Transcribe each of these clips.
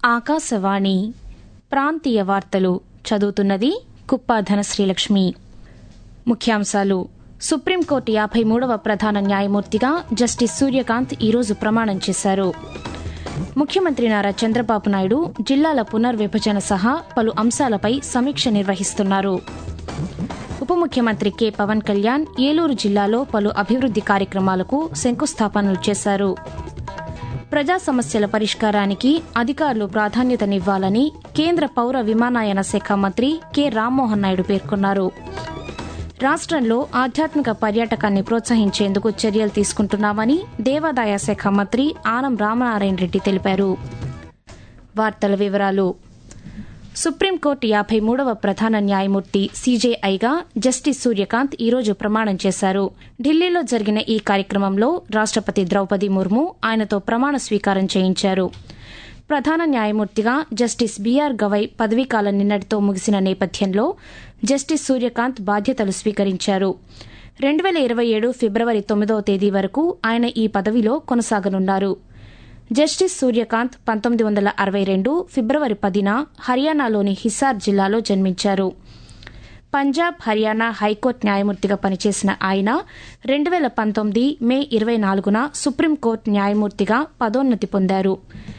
ఆకాశవాణి ప్రాంతీయ వార్తలు చదువుతున్నది కుప్ప ధనశ్రీలక్ష్మి ముఖ్యాంశాలు సుప్రీంకోర్టు యాభై మూడవ ప్రధాన న్యాయమూర్తిగా జస్టిస్ సూర్యకాంత్ ఈరోజు ప్రమాణం చేశారు ముఖ్యమంత్రి నారా చంద్రబాబు నాయుడు జిల్లాల పునర్విభజన సహా పలు అంశాలపై సమీక్ష నిర్వహిస్తున్నారు ఉప ముఖ్యమంత్రి కె పవన్ కళ్యాణ్ ఏలూరు జిల్లాలో పలు అభివృద్ది కార్యక్రమాలకు శంకుస్థాపనలు చేశారు ప్రజా సమస్యల పరిష్కారానికి అధికారులు ప్రాధాన్యతనివ్వాలని కేంద్ర పౌర విమానయాన శాఖ మంత్రి కె రామ్మోహన్ నాయుడు పేర్కొన్నారు రాష్ట్రంలో ఆధ్యాత్మిక పర్యాటకాన్ని ప్రోత్సహించేందుకు చర్యలు తీసుకుంటున్నామని దేవాదాయ శాఖ మంత్రి ఆనం రామనారాయణ రెడ్డి తెలిపారు వార్తల వివరాలు సుప్రీంకోర్టు యాభై మూడవ ప్రధాన న్యాయమూర్తి సీజేఐగా జస్టిస్ సూర్యకాంత్ ఈరోజు ప్రమాణం చేశారు ఢిల్లీలో జరిగిన ఈ కార్యక్రమంలో రాష్టపతి ద్రౌపది ముర్ము ఆయనతో ప్రమాణ స్వీకారం చేయించారు ప్రధాన న్యాయమూర్తిగా జస్టిస్ బీఆర్ గవై పదవీకాలం నిన్నటితో ముగిసిన నేపథ్యంలో జస్టిస్ సూర్యకాంత్ బాధ్యతలు స్వీకరించారు రెండు వేల ఇరవై ఏడు ఫిబ్రవరి తొమ్మిదవ తేదీ వరకు ఆయన ఈ పదవిలో కొనసాగనున్నారు జస్టిస్ సూర్యకాంత్ పంతొమ్మిది వందల అరవై రెండు ఫిబ్రవరి పదిన హర్యానాలోని హిసార్ జిల్లాలో జన్మించారు పంజాబ్ హర్యానా హైకోర్టు న్యాయమూర్తిగా పనిచేసిన ఆయన రెండు వేల పంతొమ్మిది మే ఇరవై నాలుగున సుప్రీంకోర్టు న్యాయమూర్తిగా పదోన్నతి పొందారు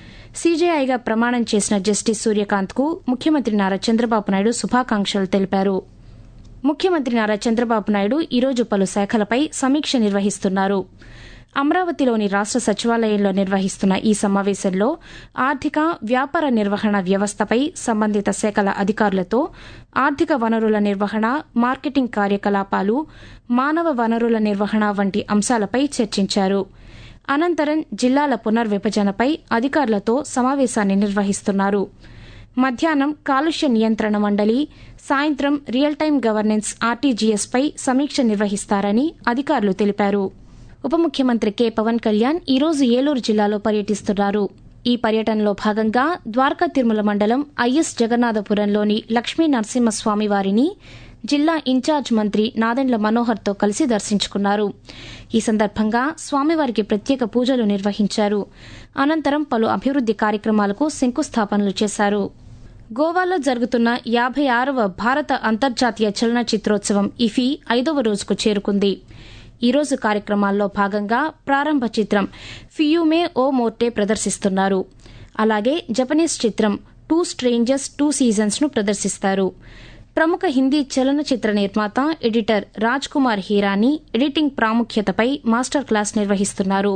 సీజేఐగా ప్రమాణం చేసిన జస్టిస్ సూర్యకాంత్కు ముఖ్యమంత్రి నారా చంద్రబాబు నాయుడు శుభాకాంక్షలు తెలిపారు ముఖ్యమంత్రి నారా చంద్రబాబు నాయుడు ఈరోజు పలు శాఖలపై సమీక్ష నిర్వహిస్తున్నారు అమరావతిలోని రాష్ట సచివాలయంలో నిర్వహిస్తున్న ఈ సమావేశంలో ఆర్థిక వ్యాపార నిర్వహణ వ్యవస్థపై సంబంధిత శాఖల అధికారులతో ఆర్థిక వనరుల నిర్వహణ మార్కెటింగ్ కార్యకలాపాలు మానవ వనరుల నిర్వహణ వంటి అంశాలపై చర్చించారు అనంతరం జిల్లాల పునర్విభజనపై అధికారులతో సమావేశాన్ని నిర్వహిస్తున్నారు మధ్యాహ్నం కాలుష్య నియంత్రణ మండలి సాయంత్రం రియల్ టైం గవర్నెన్స్ ఆర్టీజీఎస్పై సమీక్ష నిర్వహిస్తారని అధికారులు తెలిపారు ఉప ముఖ్యమంత్రి కె పవన్ కళ్యాణ్ ఈరోజు ఏలూరు జిల్లాలో పర్యటిస్తున్నారు ఈ పర్యటనలో భాగంగా ద్వారకా తిరుమల మండలం ఐఎస్ జగన్నాథపురంలోని లక్ష్మీ నరసింహస్వామి వారిని జిల్లా ఇన్ఛార్జ్ మంత్రి నాదెండ్ల మనోహర్తో కలిసి దర్శించుకున్నారు ఈ సందర్భంగా స్వామివారికి ప్రత్యేక పూజలు నిర్వహించారు అనంతరం పలు అభివృద్ది కార్యక్రమాలకు శంకుస్థాపనలు చేశారు గోవాలో జరుగుతున్న యాభై ఆరవ భారత అంతర్జాతీయ చలనచిత్రోత్సవం ఇఫీ ఐదవ రోజుకు చేరుకుంది ఈరోజు కార్యక్రమాల్లో భాగంగా ప్రారంభ చిత్రం ఫియూమే ఓ మోర్టే ప్రదర్శిస్తున్నారు అలాగే జపనీస్ చిత్రం టూ స్ట్రేంజర్స్ టూ సీజన్స్ ను ప్రదర్శిస్తారు ప్రముఖ హిందీ చలనచిత్ర నిర్మాత ఎడిటర్ రాజ్ కుమార్ హీరానీ ఎడిటింగ్ ప్రాముఖ్యతపై మాస్టర్ క్లాస్ నిర్వహిస్తున్నారు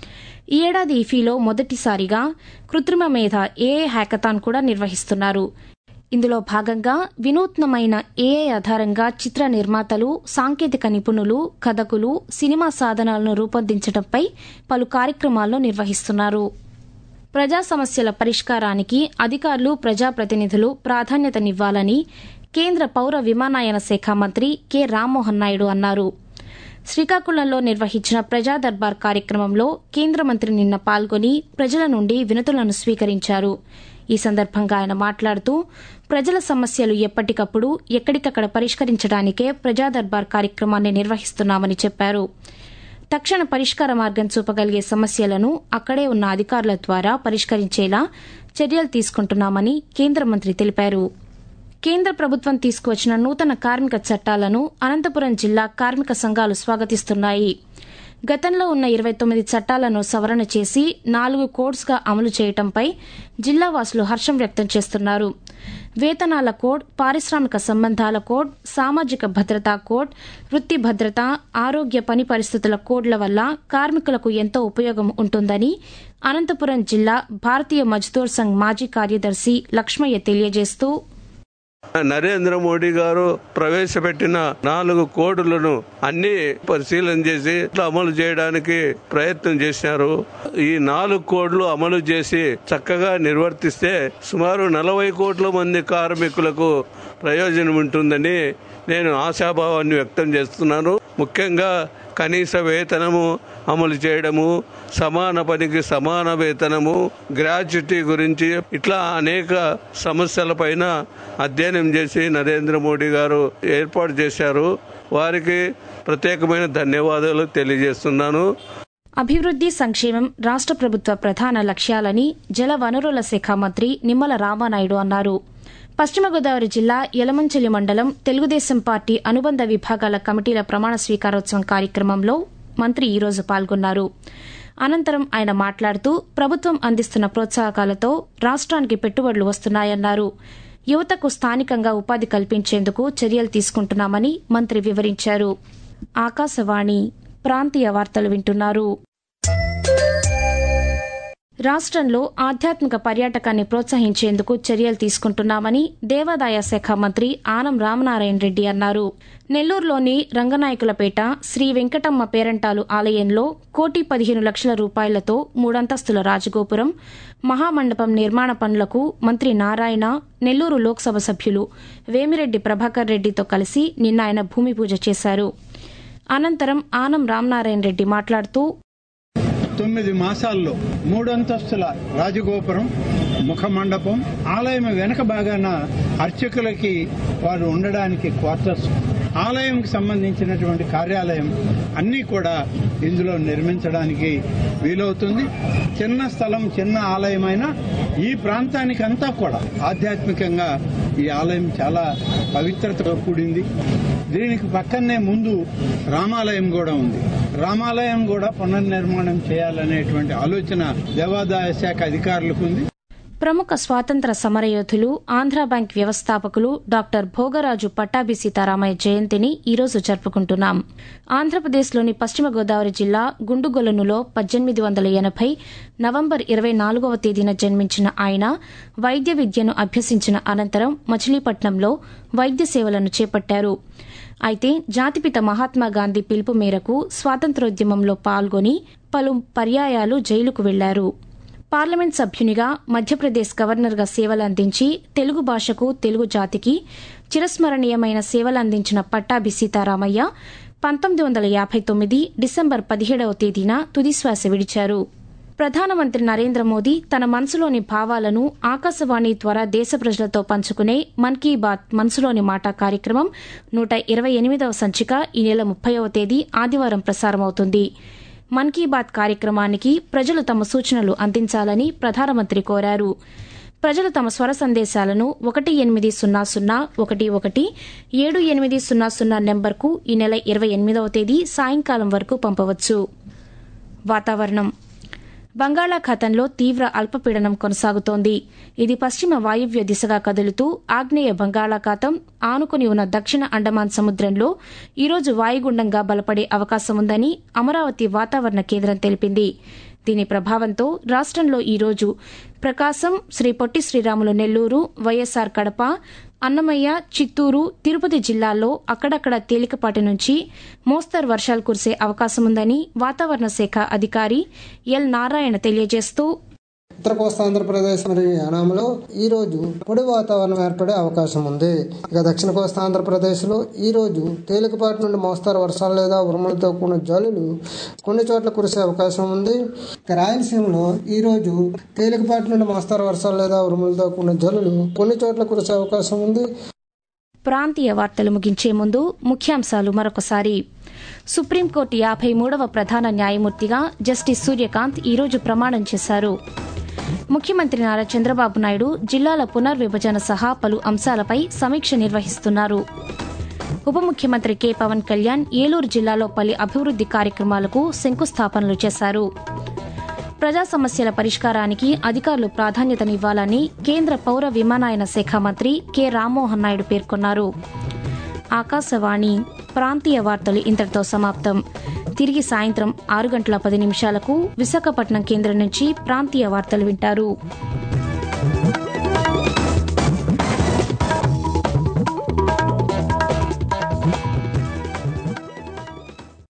ఈ ఏడాది ఇఫీలో మొదటిసారిగా కృత్రిమ మేధ ఏఏ హ్యాకథాన్ కూడా నిర్వహిస్తున్నారు ఇందులో భాగంగా వినూత్నమైన ఏఐ ఆధారంగా చిత్ర నిర్మాతలు సాంకేతిక నిపుణులు కథకులు సినిమా సాధనాలను రూపొందించడంపై పలు కార్యక్రమాల్లో నిర్వహిస్తున్నారు ప్రజా సమస్యల పరిష్కారానికి అధికారులు ప్రజాప్రతినిధులు ప్రాధాన్యతనివ్వాలని కేంద్ర పౌర విమానయాన శాఖ మంత్రి కె రామ్మోహన్ నాయుడు అన్నారు శ్రీకాకుళంలో నిర్వహించిన ప్రజా దర్బార్ కార్యక్రమంలో కేంద్ర మంత్రి నిన్న పాల్గొని ప్రజల నుండి వినతులను స్వీకరించారు ఈ సందర్భంగా ఆయన మాట్లాడుతూ ప్రజల సమస్యలు ఎప్పటికప్పుడు ఎక్కడికక్కడ పరిష్కరించడానికే ప్రజా దర్బార్ కార్యక్రమాన్ని నిర్వహిస్తున్నామని చెప్పారు తక్షణ పరిష్కార మార్గం చూపగలిగే సమస్యలను అక్కడే ఉన్న అధికారుల ద్వారా పరిష్కరించేలా చర్యలు తీసుకుంటున్నామని కేంద్ర మంత్రి తెలిపారు కేంద్ర ప్రభుత్వం తీసుకువచ్చిన నూతన కార్మిక చట్టాలను అనంతపురం జిల్లా కార్మిక సంఘాలు స్వాగతిస్తున్నాయి గతంలో ఉన్న ఇరవై తొమ్మిది చట్టాలను సవరణ చేసి నాలుగు కోడ్స్గా అమలు చేయడంపై జిల్లావాసులు హర్షం వ్యక్తం చేస్తున్నారు వేతనాల కోడ్ పారిశ్రామిక సంబంధాల కోడ్ సామాజిక భద్రతా కోడ్ వృత్తి భద్రత ఆరోగ్య పని పరిస్థితుల కోడ్ల వల్ల కార్మికులకు ఎంతో ఉపయోగం ఉంటుందని అనంతపురం జిల్లా భారతీయ మజ్దూర్ సంఘ్ మాజీ కార్యదర్శి లక్ష్మయ్య తెలియజేస్తూ నరేంద్ర మోడీ గారు ప్రవేశపెట్టిన నాలుగు కోడులను అన్ని పరిశీలన చేసి అమలు చేయడానికి ప్రయత్నం చేశారు ఈ నాలుగు కోడ్లు అమలు చేసి చక్కగా నిర్వర్తిస్తే సుమారు నలభై కోట్ల మంది కార్మికులకు ప్రయోజనం ఉంటుందని నేను ఆశాభావాన్ని వ్యక్తం చేస్తున్నాను ముఖ్యంగా కనీస వేతనము అమలు చేయడము సమాన పనికి సమాన వేతనము గ్రాడ్యుటీ గురించి ఇట్లా అనేక సమస్యలపైన అధ్యయనం చేసి నరేంద్ర మోడీ గారు ఏర్పాటు చేశారు వారికి ప్రత్యేకమైన ధన్యవాదాలు తెలియజేస్తున్నాను అభివృద్ది సంక్షేమం రాష్ట ప్రభుత్వ ప్రధాన లక్ష్యాలని జల వనరుల శాఖ మంత్రి నిమ్మల రామానాయుడు అన్నారు పశ్చిమ గోదావరి జిల్లా యలమంచిలి మండలం తెలుగుదేశం పార్టీ అనుబంధ విభాగాల కమిటీల ప్రమాణ స్వీకారోత్సవం కార్యక్రమంలో మంత్రి ఈరోజు పాల్గొన్నారు అనంతరం ఆయన మాట్లాడుతూ ప్రభుత్వం అందిస్తున్న ప్రోత్సాహకాలతో రాష్ట్రానికి పెట్టుబడులు వస్తున్నాయన్నారు యువతకు స్థానికంగా ఉపాధి కల్పించేందుకు చర్యలు తీసుకుంటున్నామని మంత్రి వివరించారు ఆకాశవాణి ప్రాంతీయ వార్తలు వింటున్నారు రాష్ట్రంలో ఆధ్యాత్మిక పర్యాటకాన్ని ప్రోత్సహించేందుకు చర్యలు తీసుకుంటున్నామని దేవాదాయ శాఖ మంత్రి ఆనం రామనారాయణ రెడ్డి అన్నారు నెల్లూరులోని రంగనాయకులపేట శ్రీ వెంకటమ్మ పేరంటాలు ఆలయంలో కోటి పదిహేను లక్షల రూపాయలతో మూడంతస్తుల రాజగోపురం మహామండపం నిర్మాణ పనులకు మంత్రి నారాయణ నెల్లూరు లోక్సభ సభ్యులు వేమిరెడ్డి ప్రభాకర్ రెడ్డితో కలిసి నిన్న ఆయన భూమి పూజ చేశారు అనంతరం ఆనం రామనారాయణ రెడ్డి మాట్లాడుతూ తొమ్మిది మాసాల్లో మూడంతస్తుల రాజగోపురం ముఖ మండపం ఆలయం వెనక భాగాన అర్చకులకి వారు ఉండడానికి క్వార్టర్స్ ఆలయంకి సంబంధించినటువంటి కార్యాలయం అన్నీ కూడా ఇందులో నిర్మించడానికి వీలవుతుంది చిన్న స్థలం చిన్న ఆలయమైనా ఈ ప్రాంతానికి అంతా కూడా ఆధ్యాత్మికంగా ఈ ఆలయం చాలా పవిత్రతతో కూడింది దీనికి పక్కనే ముందు రామాలయం కూడా ఉంది రామాలయం కూడా పునర్నిర్మాణం చేయాలనేటువంటి ఆలోచన దేవాదాయ శాఖ అధికారులకు ఉంది ప్రముఖ స్వాతంత్ర సమరయోధులు ఆంధ్రా బ్యాంక్ వ్యవస్థాపకులు డాక్టర్ భోగరాజు పట్టాభి సీతారామయ్య జయంతిని ఈరోజు జరుపుకుంటున్నాం ఆంధ్రప్రదేశ్లోని పశ్చిమ గోదావరి జిల్లా గుండుగొలనులో పద్దెనిమిది వందల ఎనభై నవంబర్ ఇరవై నాలుగవ తేదీన జన్మించిన ఆయన వైద్య విద్యను అభ్యసించిన అనంతరం మచిలీపట్నంలో వైద్య సేవలను చేపట్టారు అయితే జాతిపిత మహాత్మా గాంధీ పిలుపు మేరకు స్వాతంత్రోద్యమంలో పాల్గొని పలు పర్యాయాలు జైలుకు వెళ్లారు పార్లమెంట్ సభ్యునిగా మధ్యప్రదేశ్ గవర్నర్గా సేవలందించి తెలుగు భాషకు తెలుగు జాతికి చిరస్మరణీయమైన సేవలందించిన పట్టాభి సీతారామయ్య పంతొమ్మిది వందల యాభై తొమ్మిది డిసెంబర్ పదిహేడవ తేదీన తుదిశ్వాస విడిచారు ప్రధానమంత్రి నరేంద్ర మోదీ తన మనసులోని భావాలను ఆకాశవాణి ద్వారా దేశ ప్రజలతో పంచుకునే మన్ కీ బాత్ మనసులోని మాట కార్యక్రమం నూట ఇరవై ఎనిమిదవ సంచిక ఈ నెల ముప్పైవ తేదీ ఆదివారం ప్రసారమవుతుంది మన్ కీ బాత్ కార్యక్రమానికి ప్రజలు తమ సూచనలు అందించాలని ప్రధానమంత్రి కోరారు ప్రజలు తమ స్వర సందేశాలను ఒకటి ఎనిమిది సున్నా సున్నా ఒకటి ఒకటి ఏడు ఎనిమిది సున్నా సున్నా నెంబర్కు ఈ నెల ఇరవై ఎనిమిదవ తేదీ సాయంకాలం వరకు పంపవచ్చు వాతావరణం బంగాళాఖాతంలో తీవ్ర అల్పపీడనం కొనసాగుతోంది ఇది పశ్చిమ వాయువ్య దిశగా కదులుతూ ఆగ్నేయ బంగాళాఖాతం ఆనుకుని ఉన్న దక్షిణ అండమాన్ సముద్రంలో ఈరోజు వాయుగుండంగా బలపడే అవకాశం ఉందని అమరావతి వాతావరణ కేంద్రం తెలిపింది దీని ప్రభావంతో రాష్టంలో ఈరోజు ప్రకాశం శ్రీ పొట్టి శ్రీరాములు నెల్లూరు వైఎస్సార్ కడప అన్నమయ్య చిత్తూరు తిరుపతి జిల్లాల్లో అక్కడక్కడ తేలికపాటి నుంచి మోస్తరు వర్షాలు కురిసే అవకాశముందని వాతావరణ శాఖ అధికారి ఎల్ నారాయణ తెలియజేస్తూ ఉత్తర కోస్తాంధ్రప్రదేశ్ మరియు యానాంలో ఈ రోజు పొడి వాతావరణం ఏర్పడే అవకాశం ఉంది ఇక దక్షిణ కోస్తాంధ్రప్రదేశ్ లో ఈ రోజు తేలికపాటి నుండి మోస్తారు వర్షాలు లేదా ఉరుములతో కూడిన జల్లులు కొన్ని చోట్ల కురిసే అవకాశం ఉంది ఇక రాయలసీమలో ఈ రోజు తేలికపాటి నుండి మోస్తారు వర్షాలు లేదా ఉరుములతో కూడిన జల్లులు కొన్ని చోట్ల కురిసే అవకాశం ఉంది ప్రాంతీయ వార్తలు ముగించే ముందు ముఖ్యాంశాలు మరొకసారి సుప్రీంకోర్టు యాభై మూడవ ప్రధాన న్యాయమూర్తిగా జస్టిస్ సూర్యకాంత్ ఈరోజు ప్రమాణం చేశారు ముఖ్యమంత్రి నారా చంద్రబాబు నాయుడు జిల్లాల పునర్విభజన సహా పలు అంశాలపై సమీక్ష నిర్వహిస్తున్నారు ఉప ముఖ్యమంత్రి కె పవన్ కళ్యాణ్ ఏలూరు జిల్లాలో పలు అభివృద్ది కార్యక్రమాలకు శంకుస్థాపనలు చేశారు ప్రజా సమస్యల పరిష్కారానికి అధికారులు ప్రాధాన్యతనివ్వాలని కేంద్ర పౌర విమానయాన శాఖ మంత్రి కె రామ్మోహన్ నాయుడు పేర్కొన్నారు ఆకాశవాణి ప్రాంతీయ వార్తలు ఇంతటితో సమాప్తం తిరిగి సాయంత్రం ఆరు గంటల పది నిమిషాలకు విశాఖపట్నం కేంద్రం నుంచి ప్రాంతీయ వార్తలు వింటారు